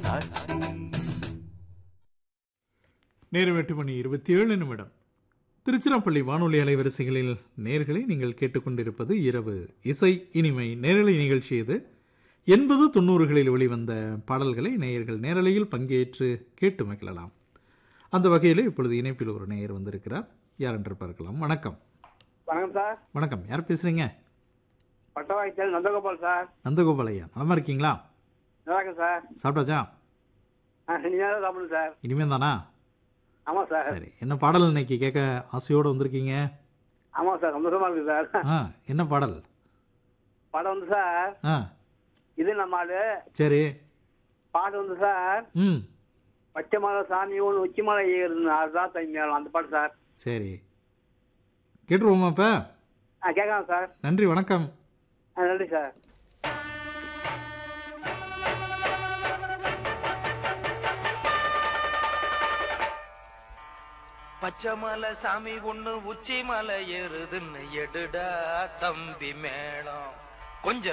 சாட்சி நேரம் எட்டு மணி இருபத்தி ஏழு நிமிடம் திருச்சிராப்பள்ளி வானொலி அலைவரிசைகளில் நேர்களை நீங்கள் கேட்டுக்கொண்டிருப்பது இரவு இசை இனிமை நேரலை நிகழ்ச்சி இது எண்பது தொண்ணூறுகளில் வெளிவந்த பாடல்களை நேயர்கள் நேரலையில் பங்கேற்று கேட்டு மகிழலாம் அந்த வகையில் இப்பொழுது இணைப்பில் ஒரு நேயர் வந்திருக்கிறார் யார் என்று பார்க்கலாம் வணக்கம் வணக்கம் சார் வணக்கம் யார் பேசுறீங்க பட்டவாய்த்தல் நந்தகோபால் சார் நந்தகோபால் ஐயா நலமா இருக்கீங்களா நல்லா இருக்கேன் சார் சாப்பிட்டாச்சா ஆ இனிமேல் தான் சாப்பிடுங்க சார் இனிமே தானா ஆமாம் சார் சரி என்ன பாடல் இன்னைக்கு கேட்க ஆசையோடு வந்திருக்கீங்க ஆமாம் சார் சந்தோஷமா இருக்கு சார் ஆ என்ன பாடல் படம் வந்து சார் ஆ இது நம்ம ஆளு சரி பாட்டு வந்து சார் ம் பச்சை மலை சாமி ஒன்று உச்சி மலை ஏறுது அதுதான் தைமையாளம் அந்த பாட்டு சார் சரி கேட்டுருவோமா இப்போ ஆ கேட்கலாம் சார் நன்றி வணக்கம் ஆ நன்றி சார் பச்சை மலை சாமி ஒண்ணு உச்சி மலை ஏறுதுன்னு எடுடா தம்பி மேளம் கொஞ்ச